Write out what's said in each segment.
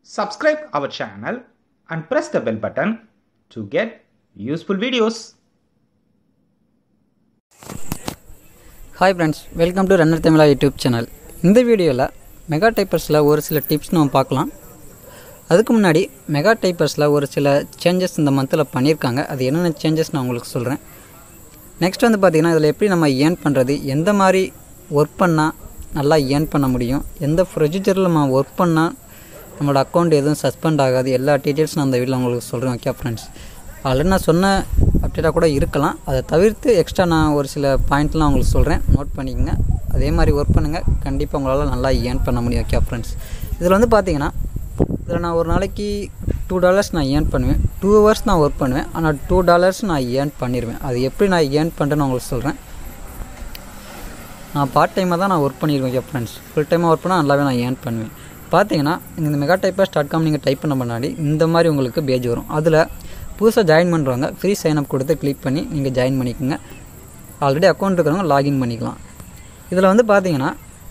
subscribe our channel and press the bell button to get useful videos. Hi friends welcome to runner Tamizha YouTube channel இந்த வீடியோவில் mega டைப்பர்ஸில் ஒரு சில tips நம்ம பார்க்கலாம் அதுக்கு முன்னாடி மெகா டைப்பர்ஸில் ஒரு சில சேஞ்சஸ் இந்த மந்தில் பண்ணியிருக்காங்க அது என்னென்ன சேஞ்சஸ் நான் உங்களுக்கு சொல்கிறேன் நெக்ஸ்ட் வந்து பார்த்திங்கன்னா இதில் எப்படி நம்ம ஏர்ன் பண்ணுறது எந்த மாதிரி ஒர்க் பண்ணால் நல்லா ஏர்ன் பண்ண முடியும் எந்த ப்ரொசீஜரில் நம்ம ஒர்க் பண்ணால் நம்மளோட அக்கௌண்ட் எதுவும் சஸ்பெண்ட் ஆகாது எல்லா டீட்டெயில்ஸ் நான் அந்த வீடியோவில் உங்களுக்கு சொல்கிறேன் ஓகே ஃப்ரெண்ட்ஸ் ஆல்ரெடி நான் சொன்ன அப்டேட்டாக கூட இருக்கலாம் அதை தவிர்த்து எக்ஸ்ட்ரா நான் ஒரு சில பாயிண்ட்லாம் உங்களுக்கு சொல்கிறேன் நோட் பண்ணிக்கங்க அதே மாதிரி ஒர்க் பண்ணுங்கள் கண்டிப்பாக உங்களால் நல்லா ஏர்ன் பண்ண முடியும் ஓகே ஃப்ரெண்ட்ஸ் இதில் வந்து பார்த்தீங்கன்னா இதில் நான் ஒரு நாளைக்கு டூ டாலர்ஸ் நான் ஏர்ன் பண்ணுவேன் டூ ஹவர்ஸ் நான் ஒர்க் பண்ணுவேன் ஆனால் டூ டாலர்ஸ் நான் ஏர்ன் பண்ணிடுவேன் அது எப்படி நான் ஏர்ன் பண்ணுறேன்னு உங்களுக்கு சொல்கிறேன் நான் பார்ட் டைமாக தான் நான் ஒர்க் பண்ணியிருக்கேன் ஓகே ஃப்ரெண்ட்ஸ் ஃபுல் டைமாக ஒர்க் பண்ணால் நல்லாவே நான் ஏர்ன் பண்ணுவேன் பார்த்தீங்கன்னா இந்த மெகா டைப்பர் ஸ்டார்ட் காம் நீங்கள் டைப் பண்ண முன்னாடி இந்த மாதிரி உங்களுக்கு பேஜ் வரும் அதில் புதுசாக ஜாயின் பண்ணுறவங்க ஃப்ரீ சைன்அப் கொடுத்து கிளிக் பண்ணி நீங்கள் ஜாயின் பண்ணிக்கோங்க ஆல்ரெடி அக்கௌண்ட் இருக்கிறவங்க லாகின் பண்ணிக்கலாம் இதில் வந்து பார்த்தீங்கன்னா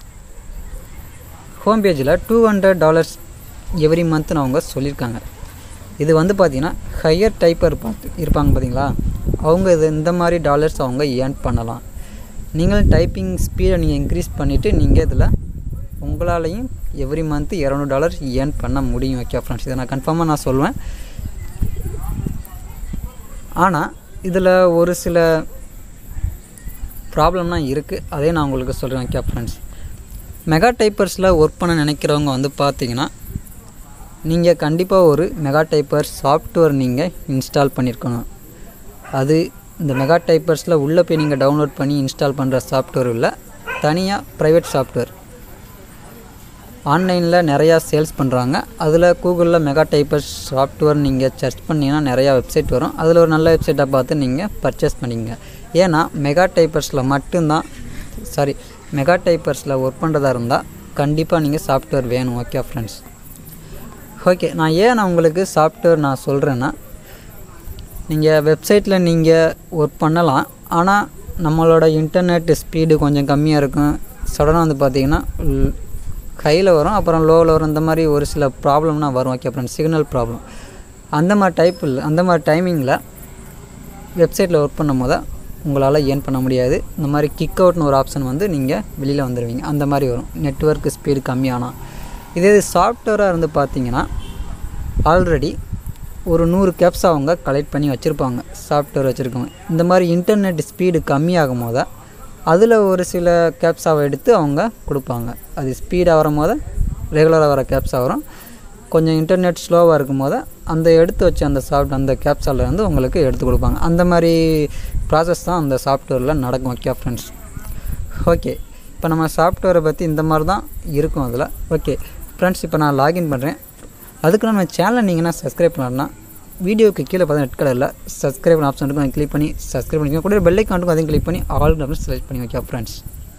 ஹோம் பேஜில் டூ ஹண்ட்ரட் டாலர்ஸ் எவ்ரி மந்த்னு அவங்க சொல்லியிருக்காங்க இது வந்து பார்த்தீங்கன்னா ஹையர் டைப்பர் பார்த்து இருப்பாங்க பார்த்தீங்களா அவங்க இது இந்த மாதிரி டாலர்ஸ் அவங்க ஏர்ன் பண்ணலாம் நீங்களும் டைப்பிங் ஸ்பீடை நீங்கள் இன்க்ரீஸ் பண்ணிவிட்டு நீங்கள் இதில் உங்களாலையும் எவ்ரி மந்த் இரநூறு டாலர் ஏர்ன் பண்ண முடியும் ஓகே ஃப்ரெண்ட்ஸ் இதை நான் கன்ஃபார்மாக நான் சொல்லுவேன் ஆனால் இதில் ஒரு சில ப்ராப்ளம்லாம் இருக்குது அதே நான் உங்களுக்கு சொல்கிறேன் ஓகே ஃப்ரெண்ட்ஸ் மெகா டைப்பர்ஸில் ஒர்க் பண்ண நினைக்கிறவங்க வந்து பார்த்தீங்கன்னா நீங்கள் கண்டிப்பாக ஒரு மெகா டைப்பர் சாஃப்ட்வேர் நீங்கள் இன்ஸ்டால் பண்ணியிருக்கணும் அது இந்த மெகா டைப்பர்ஸில் உள்ளே போய் நீங்கள் டவுன்லோட் பண்ணி இன்ஸ்டால் பண்ணுற சாஃப்ட்வேர் இல்லை தனியாக ப்ரைவேட் சாஃப்ட்வேர் ஆன்லைனில் நிறையா சேல்ஸ் பண்ணுறாங்க அதில் கூகுளில் மெகா டைப்பர்ஸ் சாஃப்ட்வேர் நீங்கள் சர்ச் பண்ணிங்கன்னா நிறையா வெப்சைட் வரும் அதில் ஒரு நல்ல வெப்சைட்டை பார்த்து நீங்கள் பர்ச்சேஸ் பண்ணிக்கங்க ஏன்னா மெகா டைப்பர்ஸில் மட்டும்தான் சாரி மெகா டைப்பர்ஸில் ஒர்க் பண்ணுறதா இருந்தால் கண்டிப்பாக நீங்கள் சாஃப்ட்வேர் வேணும் ஓகே ஃப்ரெண்ட்ஸ் ஓகே நான் ஏன் நான் உங்களுக்கு சாஃப்ட்வேர் நான் சொல்கிறேன்னா நீங்கள் வெப்சைட்டில் நீங்கள் ஒர்க் பண்ணலாம் ஆனால் நம்மளோட இன்டர்நெட் ஸ்பீடு கொஞ்சம் கம்மியாக இருக்கும் சடனாக வந்து பார்த்திங்கன்னா கையில் வரும் அப்புறம் லோவில் வரும் இந்த மாதிரி ஒரு சில ப்ராப்ளம்னா வரும் ஓகே அப்புறம் சிக்னல் ப்ராப்ளம் அந்த மாதிரி டைப் இல்லை அந்த மாதிரி டைமிங்கில் வெப்சைட்டில் ஒர்க் பண்ணும் போது உங்களால் ஏர்ன் பண்ண முடியாது இந்த மாதிரி கிக் அவுட்னு ஒரு ஆப்ஷன் வந்து நீங்கள் வெளியில் வந்துடுவீங்க அந்த மாதிரி வரும் நெட்ஒர்க் ஸ்பீடு கம்மியானால் இதே இது சாஃப்ட்வேராக இருந்து பார்த்தீங்கன்னா ஆல்ரெடி ஒரு நூறு கேப்ஸ் அவங்க கலெக்ட் பண்ணி வச்சுருப்பாங்க சாஃப்ட்வேர் வச்சுருக்கவங்க இந்த மாதிரி இன்டர்நெட் ஸ்பீடு கம்மியாகும் போது அதில் ஒரு சில கேப்ஸாவை எடுத்து அவங்க கொடுப்பாங்க அது ஸ்பீடாக வரும் போது ரெகுலராக வர கேப்ஸாக வரும் கொஞ்சம் இன்டர்நெட் ஸ்லோவாக இருக்கும் போது அந்த எடுத்து வச்ச அந்த சாஃப்ட் அந்த கேப்ஸாவில் வந்து உங்களுக்கு எடுத்து கொடுப்பாங்க அந்த மாதிரி ப்ராசஸ் தான் அந்த சாஃப்ட்வேரில் நடக்கும் ஓகே ஃப்ரெண்ட்ஸ் ஓகே இப்போ நம்ம சாஃப்ட்வேரை பற்றி இந்த மாதிரி தான் இருக்கும் அதில் ஓகே ஃப்ரெண்ட்ஸ் இப்போ நான் லாகின் பண்ணுறேன் அதுக்கு நம்ம சேனலை நீங்கள் நான் சப்ஸ்கிரைப் பண்ணலாம் வீடியோக்கு கீழே பார்த்தா ரெட் கலரில் சப்ஸ்கிரைப் ஆப்ஷன் இருக்கும் அதை கிளிக் பண்ணி சப்ஸ்கிரைப் பண்ணிக்கோங்க கூட பெல் ஐக்கானுக்கும் அதையும் கிளிக் பண்ணி ஆல் அப்படின்னு செலக்ட் பண்ணி வைக்க ஃப்ரெண்ட்ஸ்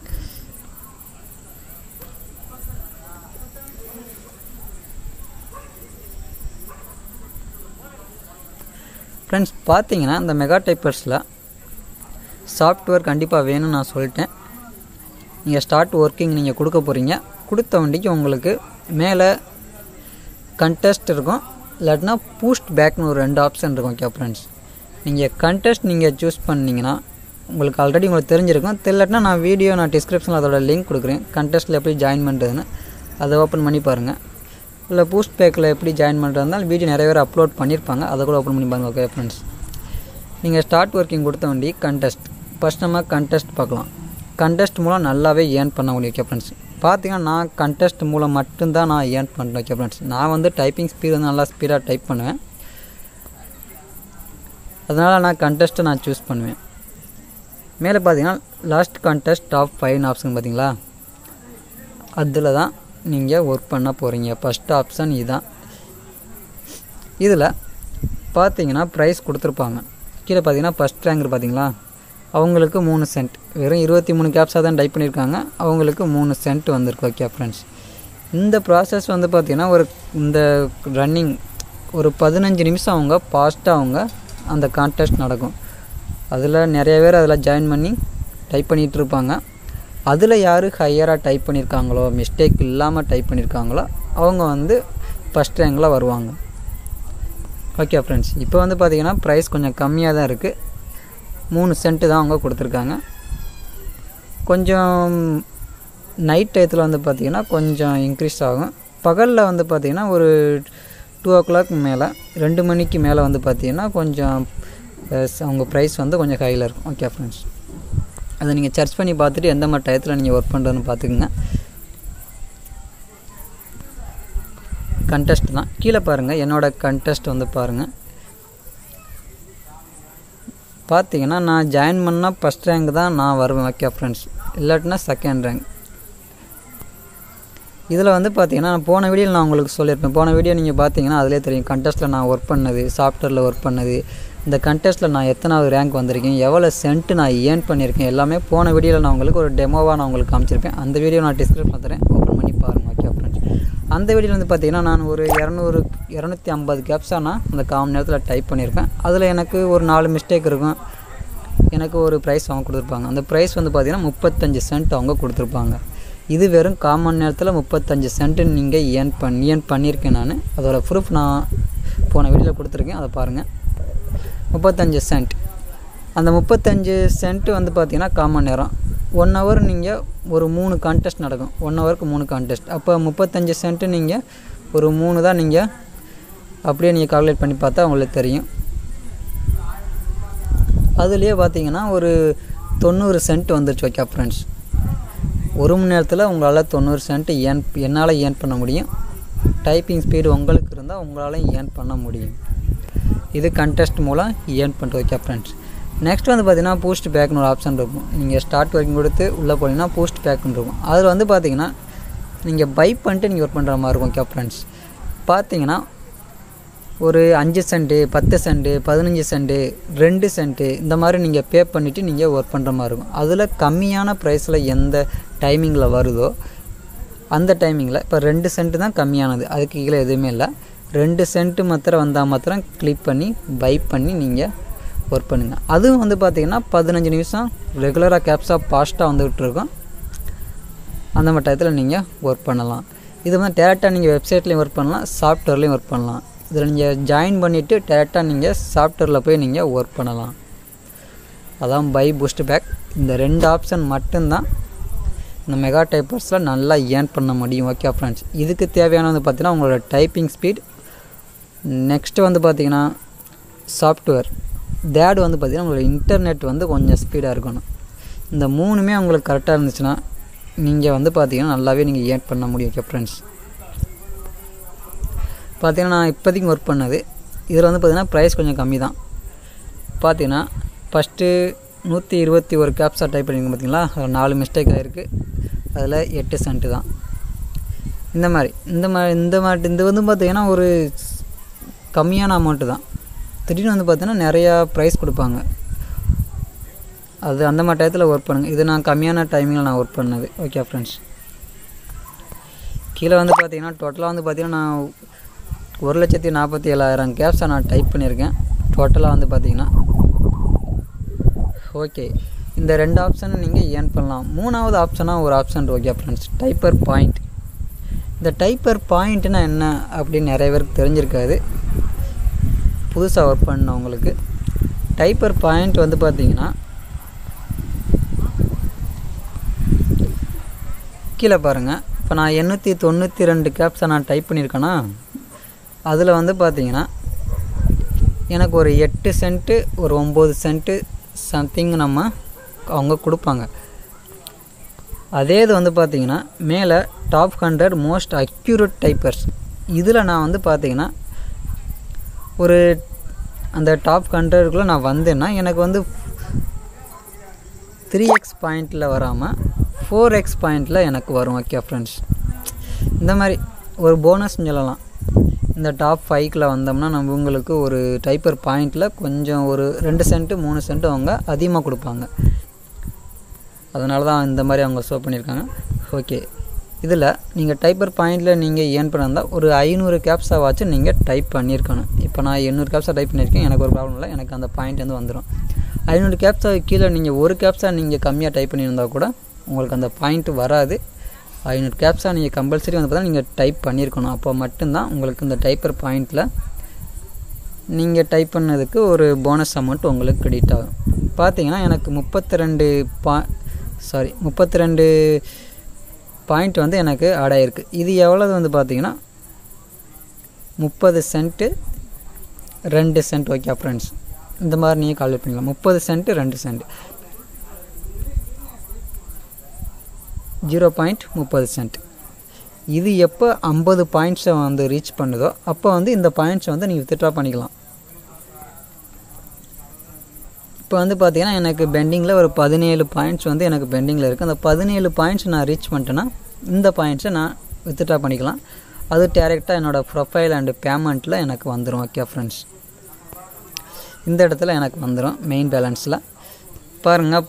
ஃப்ரெண்ட்ஸ் பார்த்தீங்கன்னா இந்த மெகா டைப்பர்ஸில் சாஃப்ட்வேர் கண்டிப்பாக வேணும்னு நான் சொல்லிட்டேன் நீங்கள் ஸ்டார்ட் ஒர்க்கிங் நீங்கள் கொடுக்க போகிறீங்க கொடுத்த வண்டிக்கு உங்களுக்கு மேலே கண்டெஸ்ட் இருக்கும் இல்லாட்டினா பூஸ்ட் பேக்னு ஒரு ரெண்டு ஆப்ஷன் இருக்கும் ஓகே ஃப்ரெண்ட்ஸ் நீங்கள் கண்டெஸ்ட் நீங்கள் சூஸ் பண்ணிங்கன்னா உங்களுக்கு ஆல்ரெடி உங்களுக்கு தெரிஞ்சிருக்கும் தெரியலட்டினா நான் வீடியோ நான் டிஸ்கிரிப்ஷனில் அதோட லிங்க் கொடுக்குறேன் கண்டெஸ்ட்டில் எப்படி ஜாயின் பண்ணுறதுன்னு அதை ஓப்பன் பண்ணி பாருங்கள் இல்லை பூஸ்ட் பேக்கில் எப்படி ஜாயின் பண்ணுறதுனால வீடியோ நிறைய பேர் அப்லோட் பண்ணியிருப்பாங்க அதை கூட ஓப்பன் பண்ணி பாருங்கள் ஓகே ஃப்ரெண்ட்ஸ் நீங்கள் ஸ்டார்ட் ஒர்க்கிங் கொடுத்த வண்டி கண்டெஸ்ட் ஃபஸ்ட் நம்ம கண்டெஸ்ட் பார்க்கலாம் கண்டெஸ்ட் மூலம் நல்லாவே ஏர்ன் பண்ண முடியும் ஓகே ஃப்ரெண்ட்ஸ் பார்த்தீங்கன்னா நான் கண்டெஸ்ட் மூலம் மட்டும்தான் நான் ஏர்ன் பண்ணுறேன் ஓகே ஃப்ரெண்ட்ஸ் நான் வந்து டைப்பிங் ஸ்பீட் வந்து நல்லா ஸ்பீடாக டைப் பண்ணுவேன் அதனால் நான் கண்டெஸ்ட்டை நான் சூஸ் பண்ணுவேன் மேலே பார்த்தீங்கன்னா last contest top five option பார்த்தீங்களா அதில் தான் நீங்கள் ஒர்க் பண்ண போகிறீங்க ஃபஸ்ட் ஆப்ஷன் இதுதான் இதில் பார்த்தீங்கன்னா ப்ரைஸ் கொடுத்துருப்பாங்க கீழே பார்த்தீங்கன்னா ஃபஸ்ட் ரேங்க் பார்த்தீங்களா அவங்களுக்கு மூணு சென்ட் வெறும் இருபத்தி மூணு கேப்ஸாக தான் டைப் பண்ணியிருக்காங்க அவங்களுக்கு மூணு சென்ட் வந்திருக்கு ஓகே ஃப்ரெண்ட்ஸ் இந்த ப்ராசஸ் வந்து பார்த்திங்கன்னா ஒரு இந்த ரன்னிங் ஒரு பதினஞ்சு நிமிஷம் அவங்க ஃபாஸ்ட்டாக அவங்க அந்த கான்டெஸ்ட் நடக்கும் அதில் நிறைய பேர் அதில் ஜாயின் பண்ணி டைப் பண்ணிகிட்டு இருப்பாங்க அதில் யார் ஹையராக டைப் பண்ணியிருக்காங்களோ மிஸ்டேக் இல்லாமல் டைப் பண்ணியிருக்காங்களோ அவங்க வந்து ஃபஸ்ட் ரேங்கில் வருவாங்க ஓகே ஃப்ரெண்ட்ஸ் இப்போ வந்து பார்த்தீங்கன்னா ப்ரைஸ் கொஞ்சம் கம்மியாக தான் இருக்குது மூணு சென்ட்டு தான் அவங்க கொடுத்துருக்காங்க கொஞ்சம் நைட் டயத்தில் வந்து பார்த்திங்கன்னா கொஞ்சம் இன்க்ரீஸ் ஆகும் பகலில் வந்து பார்த்திங்கன்னா ஒரு டூ ஓ கிளாக் மேலே ரெண்டு மணிக்கு மேலே வந்து பார்த்திங்கன்னா கொஞ்சம் அஹ், அவங்க ப்ரைஸ் வந்து கொஞ்சம் ஹையில் இருக்கும் ஓகே ஃப்ரெண்ட்ஸ் அதை நீங்கள் சர்ச் பண்ணி பார்த்துட்டு எந்த மாதிரி டயத்தில் நீங்கள் ஒர்க் பண்ணுறதுன்னு பார்த்துக்குங்க கண்டெஸ்ட் தான் கீழே பாருங்கள் என்னோடய கண்டெஸ்ட் வந்து பாருங்கள் பார்த்தீங்கன்னா நான் ஜாயின் பண்ணால் ஃபஸ்ட் ரேங்க் தான் நான் வருவேன் ஓகே ஃப்ரெண்ட்ஸ் இல்லாட்டினா செகண்ட் ரேங்க் இதில் வந்து பார்த்தீங்கன்னா நான் போன வீடியோவில் நான் உங்களுக்கு சொல்லியிருப்பேன் போன வீடியோ நீங்கள் பார்த்தீங்கன்னா அதிலே தெரியும் கண்டெஸ்ட்டில் நான் ஒர்க் பண்ணது சாஃப்ட்வேரில் ஒர்க் பண்ணது இந்த கண்டெஸ்ட்டில் நான் எத்தனாவது ரேங்க் வந்திருக்கேன் எவ்வளோ சென்ட் நான் ஏர்ன் பண்ணியிருக்கேன் எல்லாமே போன வீடியோவில் நான் உங்களுக்கு ஒரு டெமோவாக நான் உங்களுக்கு காமிச்சிருப்பேன் அந்த வீடியோ நான் டிஸ்கிரிப்ஷன் தரேன் ஓப்பன் பண்ணி பாருங்கள் ஓகே ஃப்ரெண்ட்ஸ் அந்த வீடியோவில் வந்து பார்த்தீங்கன்னா நான் ஒரு இரநூறு இரநூத்தி ஐம்பது கேப்ஸாக நான் அந்த காமன் நேரத்தில் டைப் பண்ணியிருப்பேன் அதில் எனக்கு ஒரு நாலு மிஸ்டேக் இருக்கும் எனக்கு ஒரு ப்ரைஸ் அவங்க கொடுத்துருப்பாங்க அந்த ப்ரைஸ் வந்து பார்த்தீங்கன்னா முப்பத்தஞ்சு சென்ட் அவங்க கொடுத்துருப்பாங்க இது வெறும் காமன் நேரத்தில் முப்பத்தஞ்சு சென்ட் நீங்கள் ஏர்ன் பண்ணி ஏர்ன் பண்ணியிருக்கேன் நான் அதோட ப்ரூஃப் நான் போன வீடியோவில் கொடுத்துருக்கேன் அதை பாருங்கள் முப்பத்தஞ்சு சென்ட் அந்த முப்பத்தஞ்சு சென்ட் வந்து பார்த்தீங்கன்னா காமன் நேரம் ஒன் ஹவர் நீங்கள் ஒரு மூணு கான்டெஸ்ட் நடக்கும் ஒன் ஹவருக்கு மூணு கான்டெஸ்ட் அப்போ முப்பத்தஞ்சு சென்ட்டு நீங்கள் ஒரு மூணு தான் நீங்கள் அப்படியே நீங்கள் கால்குலேட் பண்ணி பார்த்தா உங்களுக்கு தெரியும் அதுலேயே பார்த்தீங்கன்னா ஒரு தொண்ணூறு சென்ட் வந்துருச்சு ஓகே ஃப்ரெண்ட்ஸ் ஒரு மணி நேரத்தில் உங்களால் தொண்ணூறு சென்ட் ஏன் என்னால் ஏர்ன் பண்ண முடியும் டைப்பிங் ஸ்பீடு உங்களுக்கு இருந்தால் உங்களால் ஏர்ன் பண்ண முடியும் இது கண்டெஸ்ட் மூலம் ஏர்ன் பண்ணுறது ஓகே ஃப்ரெண்ட்ஸ் நெக்ஸ்ட் வந்து பார்த்தீங்கன்னா பூஸ்ட் பேக்னு ஒரு ஆப்ஷன் இருக்கும் நீங்கள் ஸ்டார்ட் ஒர்க்கிங் கொடுத்து உள்ளே போனீங்கன்னா பூஸ்ட் பேக்னு இருக்கும் அதில் வந்து பார்த்தீங்கன்னா நீங்கள் பை பண்ணிட்டு நீங்கள் ஒர்க் பண்ணுற மாதிரி இருக்கும் ஓகே ஃப்ரெண்ட்ஸ் பார்த்தீங்கன்னா ஒரு அஞ்சு சென்ட்டு பத்து சென்ட்டு பதினஞ்சு சென்ட்டு ரெண்டு சென்ட்டு இந்த மாதிரி நீங்கள் பே பண்ணிவிட்டு நீங்கள் ஒர்க் பண்ணுற மாதிரி இருக்கும் அதில் கம்மியான ப்ரைஸில் எந்த டைமிங்கில் வருதோ அந்த டைமிங்கில் இப்போ ரெண்டு சென்ட்டு தான் கம்மியானது அதுக்கு கீழே எதுவுமே இல்லை ரெண்டு சென்ட்டு மாத்திரம் வந்தால் மாத்திரம் கிளிக் பண்ணி பை பண்ணி நீங்கள் ஒர்க் பண்ணுங்கள் அதுவும் வந்து பார்த்திங்கன்னா பதினஞ்சு நிமிஷம் ரெகுலராக கேப்ஸாக ஃபாஸ்ட்டாக வந்துகிட்டு இருக்கும் அந்த மாதிரி டயத்தில் நீங்கள் ஒர்க் பண்ணலாம் இது வந்து டேரெக்டாக நீங்கள் வெப்சைட்லேயும் ஒர்க் பண்ணலாம் சாஃப்ட்வேர்லேயும் ஒர்க் பண்ணலாம் இதில் நீங்கள் ஜாயின் பண்ணிவிட்டு டேரெக்டாக நீங்கள் சாஃப்ட்வேரில் போய் நீங்கள் ஒர்க் பண்ணலாம் அதான் பை பூஸ்ட் பேக் இந்த ரெண்டு ஆப்ஷன் மட்டும்தான் இந்த மெகா டைப்பர்ஸில் நல்லா ஏர்ன் பண்ண முடியும் ஓகே ஃப்ரெண்ட்ஸ் இதுக்கு தேவையான வந்து பார்த்தீங்கன்னா உங்களோட டைப்பிங் ஸ்பீட் நெக்ஸ்ட்டு வந்து பார்த்தீங்கன்னா சாஃப்ட்வேர் தேர்டு வந்து பார்த்தீங்கன்னா உங்களோட இன்டர்நெட் வந்து கொஞ்சம் ஸ்பீடாக இருக்கணும் இந்த மூணுமே உங்களுக்கு கரெக்டாக இருந்துச்சுன்னா நீங்கள் வந்து பார்த்தீங்கன்னா நல்லாவே நீங்கள் ஏர்ன் பண்ண முடியும் ஓகே ஃப்ரெண்ட்ஸ் பார்த்தீங்கன்னா நான் இப்போதைக்கு ஒர்க் பண்ணது இதில் வந்து பார்த்தீங்கன்னா ப்ரைஸ் கொஞ்சம் கம்மி தான் பார்த்தீங்கன்னா ஃபஸ்ட்டு நூற்றி இருபத்தி ஒரு கேப்ஸாக டைப் பண்ணியிருக்கோம் பார்த்தீங்களா அதில் நாலு மிஸ்டேக் ஆகிருக்கு அதில் எட்டு சென்ட்டு தான் இந்த மாதிரி இந்த மாதிரி இந்த மாதிரி இந்த வந்து பார்த்தீங்கன்னா ஒரு கம்மியான அமௌண்ட்டு தான் திடீர்னு வந்து பார்த்தீங்கன்னா நிறையா ப்ரைஸ் கொடுப்பாங்க அது அந்த மாதிரி டயத்தில் ஒர்க் பண்ணுங்கள் இது நான் கம்மியான டைமிங்கில் நான் ஒர்க் பண்ணது ஓகே ஃப்ரெண்ட்ஸ் கீழே வந்து பார்த்தீங்கன்னா டோட்டலாக வந்து பார்த்தீங்கன்னா நான் ஒரு லட்சத்தி நாற்பத்தி ஏழாயிரம் கேப்ஸை நான் டைப் பண்ணியிருக்கேன் டோட்டலாக வந்து பார்த்தீங்கன்னா ஓகே இந்த ரெண்டு ஆப்ஷனும் நீங்கள் ஏர்ன் பண்ணலாம் மூணாவது ஆப்ஷனாக ஒரு option okay friends typer point இந்த டைப்பர் பாயிண்ட்னா என்ன அப்படின்னு நிறைய பேருக்கு தெரிஞ்சிருக்காது புதுசாக ஒர்க் பண்ணவங்களுக்கு டைப்பர் பாயிண்ட் வந்து பார்த்தீங்கன்னா கீழே பாருங்கள் இப்போ நான் எண்ணூற்றி தொண்ணூற்றி ரெண்டு கேப்ஸை நான் டைப் பண்ணியிருக்கேன்னா அதில் வந்து பார்த்தீங்கன்னா எனக்கு ஒரு எட்டு சென்ட்டு ஒரு ஒம்பது சென்ட்டு சம்திங் நம்ம அவங்க கொடுப்பாங்க அதே இது வந்து பார்த்தீங்கன்னா மேலே top hundred most accurate typers இதில் நான் வந்து பார்த்தீங்கன்னா ஒரு அந்த டாப் ஹண்ட்ரடுக்குள்ளே நான் வந்தேன்னா எனக்கு வந்து த்ரீ எக்ஸ் பாயிண்டில் வராமல் ஃபோர் எக்ஸ் பாயிண்டில் எனக்கு வரும் ஓகே ஃப்ரெண்ட்ஸ் இந்த மாதிரி ஒரு போனஸ் சொல்லலாம் இந்த டாப் ஃபைவ்க்கில் வந்தோம்னா நம்ம உங்களுக்கு ஒரு டைப்பர் பாயிண்டில் கொஞ்சம் ஒரு ரெண்டு சென்ட்டு மூணு சென்ட்டு அவங்க அதிகமாக கொடுப்பாங்க அதனால தான் இந்த மாதிரி அவங்க ஷோ பண்ணியிருக்காங்க ஓகே இதில் நீங்கள் டைப்பர் பாயிண்டில் நீங்கள் ஏர்ன் பண்ணிருந்தால் ஒரு ஐநூறு கேப்ஸாவாச்சும் நீங்கள் டைப் பண்ணியிருக்கணும் இப்போ நான் எண்ணூறு கேப்ஸாக டைப் பண்ணியிருக்கேன் எனக்கு ஒரு ப்ராப்ளம் இல்லை எனக்கு அந்த பாயிண்ட் வந்து வந்துடும் ஐநூறு கேப்ஸா கீழே நீங்கள் ஒரு கேப்ஸாக நீங்கள் கம்மியாக டைப் பண்ணியிருந்தால் கூட உங்களுக்கு அந்த பாயிண்ட் வராது ஐநூறு கேப்ஸா நீங்கள் கம்பல்சரி வந்து பார்த்தா நீங்கள் டைப் பண்ணியிருக்கணும் அப்போ மட்டும்தான் உங்களுக்கு இந்த டைப்பர் பாயிண்டில் நீங்கள் டைப் பண்ணதுக்கு ஒரு போனஸ் அமௌண்ட் உங்களுக்கு கிரெடிட் ஆகும் பார்த்தீங்கன்னா எனக்கு முப்பத்தி ரெண்டு பா சாரி முப்பத்தி ரெண்டு பாயிண்ட் வந்து எனக்கு ஆட் ஆகிருக்கு இது எவ்வளவு வந்து பார்த்தீங்கன்னா முப்பது சென்ட்டு ரெண்டு சென்ட் ஓகே ஃப்ரெண்ட்ஸ் இந்த மாதிரி நீங்கள் கால்குலேட் பண்ணிக்கலாம் முப்பது சென்ட்டு ரெண்டு சென்ட் ஜீரோ பாயிண்ட் முப்பது சென்ட் இது எப்போ ஐம்பது பாயிண்ட்ஸை வந்து ரீச் பண்ணுதோ அப்போ வந்து இந்த பாயிண்ட்ஸை வந்து நீங்கள் வித்ட்ரா பண்ணிக்கலாம் இப்போ வந்து பார்த்தீங்கன்னா எனக்கு பெண்டிங்கில் ஒரு பதினேழு பாயிண்ட்ஸ் வந்து எனக்கு பெண்டிங்கில் இருக்குது அந்த பதினேழு பாயிண்ட்ஸ் நான் ரீச் பண்ணிட்டேன்னா இந்த பாயிண்ட்ஸை நான் வித்ட்ரா பண்ணிக்கலாம் அது டேரெக்டாக என்னோடய ப்ரொஃபைல் அண்டு பேமெண்ட்டில் எனக்கு வந்துடும் ஓகே ஃப்ரெண்ட்ஸ் இந்த இடத்துல எனக்கு வந்துடும் மெயின் பேலன்ஸில் பாருங்கள்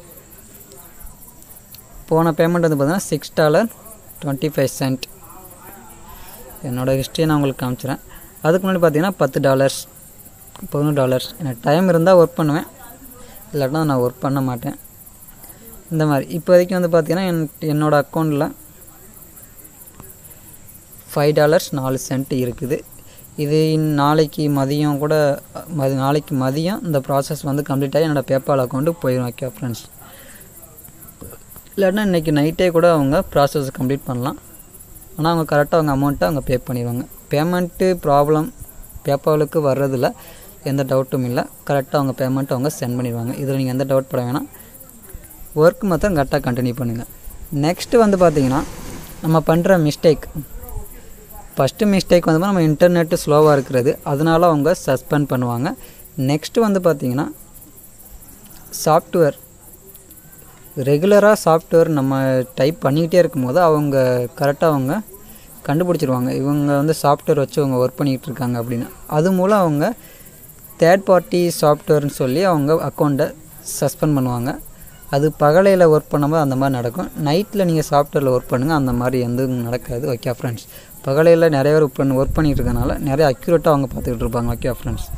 போன பேமெண்ட் வந்து பார்த்தீங்கன்னா six dollar twenty five cent என்னோடய ஹிஸ்ட்ரியை நான் உங்களுக்கு காமிச்சிடுறேன் அதுக்கு முன்னாடி பார்த்தீங்கன்னா பத்து டாலர்ஸ் பதினொன்று டாலர்ஸ் எனக்கு டைம் இருந்தால் ஒர்க் பண்ணுவேன் இல்லாட்டினா நான் ஒர்க் பண்ண மாட்டேன் இந்த மாதிரி இப்போதைக்கு வந்து பார்த்தீங்கன்னா என் என்னோடய அக்கௌண்ட்டில் ஃபைவ் டாலர்ஸ் நாலு சென்ட் இருக்குது இது நாளைக்கு மதியம் கூட மதி நாளைக்கு மதியம் இந்த ப்ராசஸ் வந்து கம்ப்ளீட் ஆகி என்னோடய பேபால் அக்கௌண்ட்டுக்கு போயிடும் ஓகே ஃப்ரெண்ட்ஸ் இல்லாட்டினா இன்றைக்கி நைட்டே கூட அவங்க ப்ராசஸ் கம்ப்ளீட் பண்ணலாம் ஆனால் அவங்க கரெக்டாக அவங்க அமௌண்ட்டை அவங்க பே பண்ணிடுவாங்க பேமெண்ட்டு ப்ராப்ளம் பேபாலுக்கு வர்றதில்ல எந்த டவுட்டும் இல்லை கரெக்டாக அவங்க பேமெண்ட் அவங்க சென்ட் பண்ணிடுவாங்க இதில் நீங்கள் எந்த டவுட் பட வேணாம் ஒர்க் மாத்திரம் கரெக்டாக கண்டினியூ பண்ணுங்கள் நெக்ஸ்ட்டு வந்து பார்த்திங்கன்னா நம்ம பண்ணுற மிஸ்டேக் ஃபஸ்ட்டு மிஸ்டேக் வந்து நம்ம இன்டர்நெட்டு ஸ்லோவாக இருக்கிறது அதனால அவங்க சஸ்பெண்ட் பண்ணுவாங்க நெக்ஸ்ட்டு வந்து பார்த்திங்கன்னா சாஃப்ட்வேர் ரெகுலராக சாஃப்ட்வேர் நம்ம டைப் பண்ணிக்கிட்டே இருக்கும்போது அவங்க கரெக்டாக அவங்க கண்டுபிடிச்சிருவாங்க இவங்க வந்து சாஃப்ட்வேர் வச்சு அவங்க ஒர்க் பண்ணிக்கிட்டு இருக்காங்க அப்படின்னு அது மூலம் அவங்க தேர்ட் பார்ட்டி சாஃப்ட்வேர்னு சொல்லி அவங்க அக்கௌண்ட்டை சஸ்பெண்ட் பண்ணுவாங்க அது பகலையில் ஒர்க் பண்ணும்போது அந்த மாதிரி நடக்கும் நைட்டில் நீங்கள் சாஃப்ட்வேரில் ஒர்க் பண்ணுங்கள் அந்த மாதிரி எதுவும் நடக்காது ஓகே ஃப்ரெண்ட்ஸ் பகலையில் நிறைய பேர் பண்ணி ஒர்க் பண்ணிகிட்டு இருக்கனால நிறைய அக்யூரேட்டாக அவங்க பார்த்துக்கிட்டு இருப்பாங்க ஓகே ஃப்ரெண்ட்ஸ்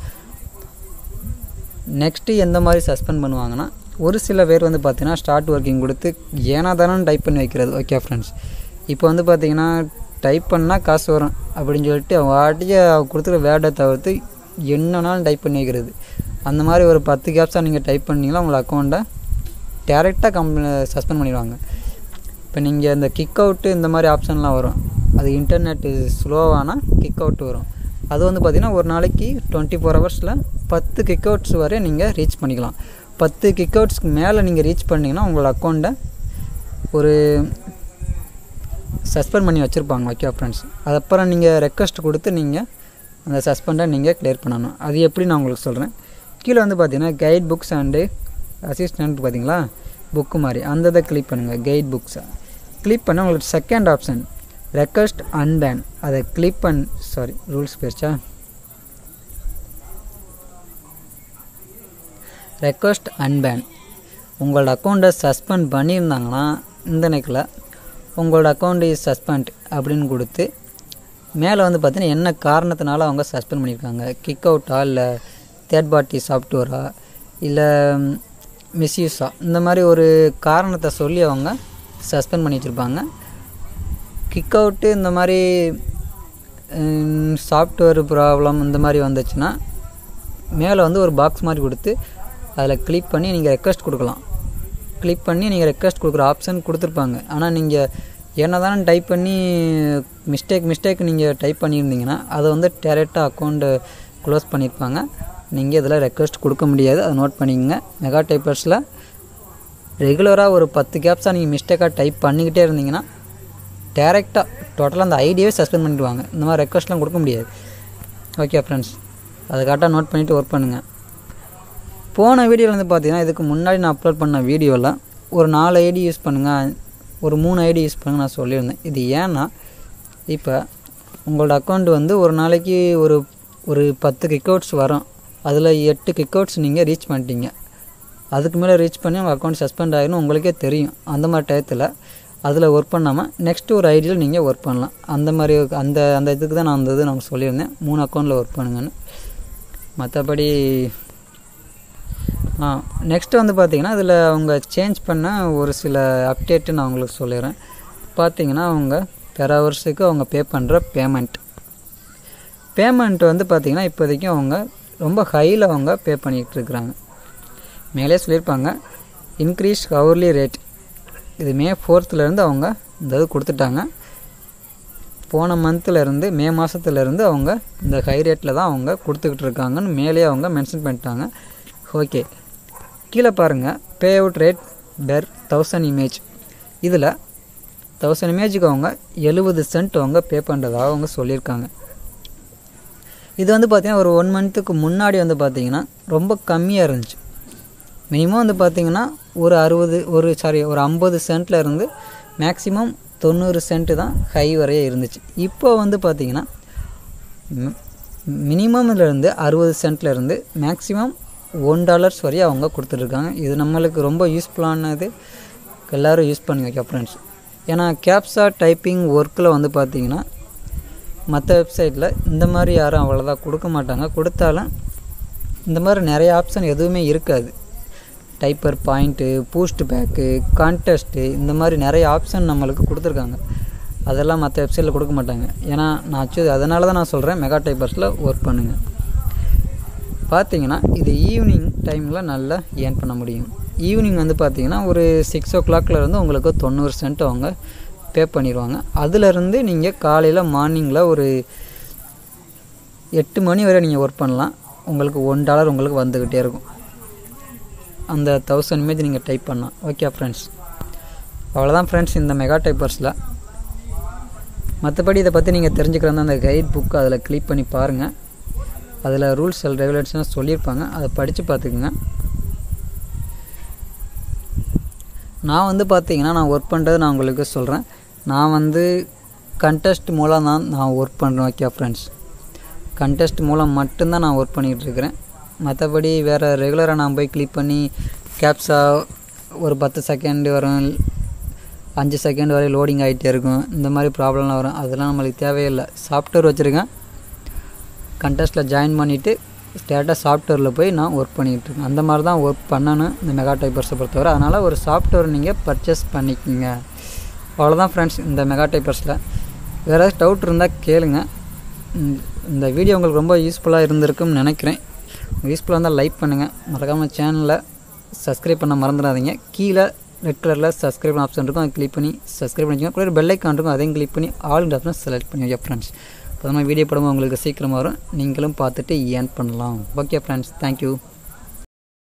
நெக்ஸ்ட்டு எந்த மாதிரி சஸ்பெண்ட் பண்ணுவாங்கன்னா ஒரு சில பேர் வந்து பார்த்தீங்கன்னா ஸ்டார்ட் ஒர்க்கிங் கொடுத்து ஏனா தானே டைப் பண்ணி வைக்கிறது ஓகே ஃப்ரெண்ட்ஸ் இப்போ வந்து பார்த்தீங்கன்னா டைப் பண்ணால் காசு வரும் அப்படின்னு சொல்லிட்டு வாட்டியே கொடுத்துருக்க வேர்டை தவிர்த்து என்னன்னாலும் டைப் பண்ணி வைக்கிறது அந்த மாதிரி ஒரு பத்து கேப்ஸாக நீங்கள் டைப் பண்ணிங்கன்னா உங்கள் அக்கௌண்ட்டை டேரெக்டாக கம்பெனி சஸ்பெண்ட் பண்ணிடுவாங்க இப்போ நீங்கள் இந்த கிக் அவுட்டு இந்த மாதிரி ஆப்ஷன்லாம் வரும் அது இன்டர்நெட்டு ஸ்லோவானால் கிக் அவுட் வரும் அது வந்து பார்த்திங்கன்னா ஒரு நாளைக்கு டுவெண்ட்டி ஃபோர் ஹவர்ஸில் பத்து கிக் அவுட்ஸ் வரை நீங்கள் ரீச் பண்ணிக்கலாம் பத்து கிக் அவுட்ஸ்க்கு மேலே நீங்கள் ரீச் பண்ணிங்கன்னா உங்களோட அக்கௌண்ட்டை ஒரு சஸ்பெண்ட் பண்ணி வச்சுருப்பாங்க ஓகே ஃப்ரெண்ட்ஸ் அதுக்கப்புறம் நீங்கள் ரெக்வஸ்ட் கொடுத்து நீங்கள் அந்த சஸ்பெண்டை நீங்கள் கிளியர் பண்ணணும் அது எப்படி நான் உங்களுக்கு சொல்கிறேன் கீழே வந்து பார்த்தீங்கன்னா கைட் புக்ஸ் அண்டு அசிஸ்டன்ட் பார்த்தீங்களா புக்கு மாதிரி அந்த இதை கிளிக் பண்ணுங்கள் கைட் புக்ஸை கிளிக் பண்ண உங்களுக்கு செகண்ட் ஆப்ஷன் ரெக்வஸ்ட் அன்பேன் அதை கிளிக் பண் சாரி ரூல்ஸ் போயிடுச்சா ரெக்வஸ்ட் அன்பேன் உங்களோட அக்கௌண்ட்டை சஸ்பெண்ட் பண்ணியிருந்தாங்கன்னா இந்த நெக்கில் உங்களோட அக்கௌண்ட் இஸ் சஸ்பெண்ட் அப்படின்னு கொடுத்து மேலே வந்து பார்த்தீங்கன்னா என்ன காரணத்தினால அவங்க சஸ்பெண்ட் பண்ணியிருக்காங்க கிக் அவுட்டா இல்லை தேர்ட் பார்ட்டி சாஃப்ட்வேரா இல்லை மிஸ்யூஸா இந்த மாதிரி ஒரு காரணத்தை சொல்லி அவங்க சஸ்பெண்ட் பண்ணி வச்சுருப்பாங்க கிக் அவுட்டு இந்த மாதிரி சாஃப்ட்வேர் ப்ராப்ளம் இந்த மாதிரி வந்துச்சுன்னா மேலே வந்து ஒரு பாக்ஸ் மாதிரி கொடுத்து அதில் கிளிக் பண்ணி நீங்கள் ரெக்வஸ்ட் கொடுக்கலாம் கிளிக் பண்ணி நீங்கள் ரெக்வஸ்ட் கொடுக்குற ஆப்ஷன் கொடுத்துருப்பாங்க ஆனால் நீங்கள் என்ன தானே டைப் பண்ணி மிஸ்டேக் மிஸ்டேக் நீங்கள் டைப் பண்ணியிருந்தீங்கன்னா அதை வந்து டேரெக்டாக அக்கௌண்ட்டு க்ளோஸ் பண்ணியிருப்பாங்க நீங்கள் இதில் ரெக்வஸ்ட் கொடுக்க முடியாது அதை நோட் பண்ணிக்கங்க மெகா டைப்பர்ஸில் ரெகுலராக ஒரு பத்து கேப்ஸாக நீங்கள் மிஸ்டேக்காக டைப் பண்ணிக்கிட்டே இருந்தீங்கன்னா டேரெக்டாக டோட்டலாக அந்த ஐடியாவே சஸ்பெண்ட் பண்ணிடுவாங்க இந்த மாதிரி ரெக்வஸ்ட்லாம் கொடுக்க முடியாது ஓகே ஃப்ரெண்ட்ஸ் அதை கரெக்டாக நோட் பண்ணிவிட்டு ஒர்க் பண்ணுங்கள் போன வீடியோவில் வந்து பார்த்தீங்கன்னா இதுக்கு முன்னாடி நான் அப்லோட் பண்ண வீடியோவில் ஒரு நாலு ஐடி யூஸ் பண்ணுங்கள் ஒரு மூணு ஐடி யூஸ் பண்ணுங்க நான் சொல்லியிருந்தேன் இது ஏன்னா இப்போ உங்களோட அக்கௌண்ட் வந்து ஒரு நாளைக்கு ஒரு ஒரு பத்து கிக்கவுட்ஸ் வரும் அதில் எட்டு கிக்கவுட்ஸ் நீங்கள் ரீச் பண்ணிட்டீங்க அதுக்கு மேலே ரீச் பண்ணி உங்கள் அக்கௌண்ட் சஸ்பெண்ட் ஆகிடும் உங்களுக்கே தெரியும் அந்த மாதிரி டயத்தில் அதில் ஒர்க் பண்ணாமல் நெக்ஸ்ட் ஒரு ஐடியில் நீங்கள் ஒர்க் பண்ணலாம் அந்த மாதிரி அந்த அந்த இதுக்கு தான் நான் அந்த இது நான் சொல்லியிருந்தேன் மூணு அக்கௌண்ட்டில் ஒர்க் பண்ணுங்கன்னு மற்றபடி ஆ நெக்ஸ்ட்டு வந்து பார்த்தீங்கன்னா இதில் அவங்க சேஞ்ச் பண்ண ஒரு சில அப்டேட்டு நான் உங்களுக்கு சொல்லிடுறேன் பார்த்தீங்கன்னா அவங்க பெர் ஹவர்ஸுக்கு அவங்க பே பண்ணுற பேமெண்ட் பேமெண்ட் வந்து பார்த்திங்கன்னா இப்போதைக்கு அவங்க ரொம்ப ஹையில் அவங்க பே பண்ணிகிட்டு இருக்கிறாங்க மேலே சொல்லியிருப்பாங்க இன்க்ரீஸ் ஹவர்லி ரேட் இது மே ஃபோர்த்துலேருந்து அவங்க இந்த இது கொடுத்துட்டாங்க போன மந்த்துலேருந்து மே மாதத்துலேருந்து அவங்க இந்த ஹை ரேட்டில் தான் அவங்க கொடுத்துக்கிட்டு இருக்காங்கன்னு மேலே அவங்க மென்ஷன் பண்ணிட்டாங்க ஓகே கீழே பாருங்கள் pay out rate per thousand image இதில் தௌசண்ட் இமேஜுக்கு அவங்க எழுபது சென்ட் அவங்க பே பண்ணுறதாக அவங்க சொல்லியிருக்காங்க இது வந்து பார்த்திங்கன்னா ஒரு ஒன் மந்த்துக்கு முன்னாடி வந்து பார்த்திங்கன்னா ரொம்ப கம்மியாக இருந்துச்சு மினிமம் வந்து பார்த்திங்கன்னா ஒரு அறுபது ஒரு சாரி ஒரு ஐம்பது சென்ட்டில் இருந்து மேக்ஸிமம் தொண்ணூறு சென்ட்டு தான் ஹை வரைய இருந்துச்சு இப்போ வந்து பார்த்திங்கன்னா மினிமம்லேருந்து அறுபது சென்ட்லேருந்து மேக்ஸிமம் ஒன் டாலர்ஸ் வரையும் அவங்க கொடுத்துட்ருக்காங்க இது நம்மளுக்கு ரொம்ப யூஸ்ஃபுல்லானது எல்லோரும் யூஸ் பண்ணுங்க ஓகே ஃப்ரெண்ட்ஸ் ஏன்னா கேப்ஸா டைப்பிங் ஒர்க்கில் வந்து பார்த்திங்கன்னா மற்ற வெப்சைட்டில் இந்த மாதிரி யாரும் அவ்வளோதான் கொடுக்க மாட்டாங்க கொடுத்தாலும் இந்த மாதிரி நிறைய ஆப்ஷன் எதுவுமே இருக்காது typer point boost pack contest இந்த மாதிரி நிறைய ஆப்ஷன் நம்மளுக்கு கொடுத்துருக்காங்க அதெல்லாம் மற்ற வெப்சைட்டில் கொடுக்க மாட்டாங்க ஏன்னா நான் ஆக்சுவலி அதனால தான் நான் சொல்கிறேன் மெகா டைப்பர்ஸில் ஒர்க் பண்ணுங்கள் பார்த்தீங்கன்னா இது ஈவினிங் டைமில் நல்லா ஏர்ன் பண்ண முடியும் ஈவினிங் வந்து பார்த்தீங்கன்னா ஒரு சிக்ஸ் ஓ கிளாக்லேருந்து உங்களுக்கு தொண்ணூறு சென்ட் அவங்க பே பண்ணிடுவாங்க அதிலிருந்து நீங்கள் காலையில் மார்னிங்கில் ஒரு எட்டு மணி வரை நீங்கள் ஒர்க் பண்ணலாம் உங்களுக்கு ஒன் டாலர் உங்களுக்கு வந்துக்கிட்டே இருக்கும் அந்த தௌசண்ட் இமேஜ் நீங்கள் டைப் பண்ணலாம் ஓகே ஃப்ரெண்ட்ஸ் அவ்வளோதான் ஃப்ரெண்ட்ஸ் இந்த மெகா டைப்பர்ஸில் மற்றபடி இதை பற்றி நீங்கள் தெரிஞ்சுக்கிறதா அந்த கைட் புக் அதில் கிளிக் பண்ணி பாருங்கள் அதில் ரூல்ஸ் அண்ட் ரெகுலேஷன்ஸ் சொல்லியிருப்பாங்க அதை படித்து பார்த்துக்குங்க நான் வந்து பார்த்தீங்கன்னா நான் ஒர்க் பண்ணுறது நான் உங்களுக்கு சொல்கிறேன் நான் வந்து கண்டெஸ்ட் மூலம் தான் நான் ஒர்க் பண்ணுறேன் ஓகே ஃப்ரெண்ட்ஸ் கண்டெஸ்ட் மூலம் மட்டும்தான் நான் ஒர்க் பண்ணிகிட்டு இருக்கிறேன் மற்றபடி வேறு ரெகுலராக நான் போய் கிளிக் பண்ணி கேப்ஸா ஒரு பத்து செகண்ட் வரும் அஞ்சு செகண்ட் வரை லோடிங் ஆகிட்டே இருக்கும் இந்த மாதிரி ப்ராப்ளம்லாம் வரும் அதெல்லாம் நம்மளுக்கு தேவையில்லை சாஃப்ட்வேர் வச்சுருக்கேன் கண்டெஸ்ட்டில் ஜாயின் பண்ணிவிட்டு ஸ்டேட்டாக சாஃப்ட்வேரில் போய் நான் ஒர்க் பண்ணிகிட்டு இருக்கேன் அந்த மாதிரி தான் ஒர்க் பண்ணணும் இந்த மெகா டைப்பர்ஸை பொறுத்தவரை அதனால் ஒரு சாஃப்ட்வேர் நீங்கள் பர்ச்சேஸ் பண்ணிக்கோங்க அவ்வளோதான் ஃப்ரெண்ட்ஸ் இந்த மெகா டைப்பர்ஸில் வேறு ஏதாவது டவுட் இருந்தால் கேளுங்க இந்த வீடியோ உங்களுக்கு ரொம்ப யூஸ்ஃபுல்லாக இருந்திருக்கும்னு நினைக்கிறேன் யூஸ்ஃபுல்லாக இருந்தால் லைக் பண்ணுங்கள் மறக்காமல் சேனலில் சப்ஸ்கிரைப் பண்ண மறந்துடாதீங்க கீழே ரெட் கலரில் சப்ஸ்கிரைப் ஆப்ஷன் இருக்கும் அதை கிளிக் பண்ணி சப்ஸ்கிரைப் பண்ணிக்கோங்க கூட பெல் ஐக்கான் இருக்கும் அதையும் கிளிக் பண்ணி ஆல் ஆப்ஷன் செலக்ட் பண்ணிக்கோங்க ஃப்ரெண்ட்ஸ் அப்போ வீடியோ படமும் உங்களுக்கு சீக்கிரமாக வரும் நீங்களும் பார்த்துட்டு ஏர்ன் பண்ணலாம் ஓகே ஃப்ரெண்ட்ஸ் தேங்க்யூ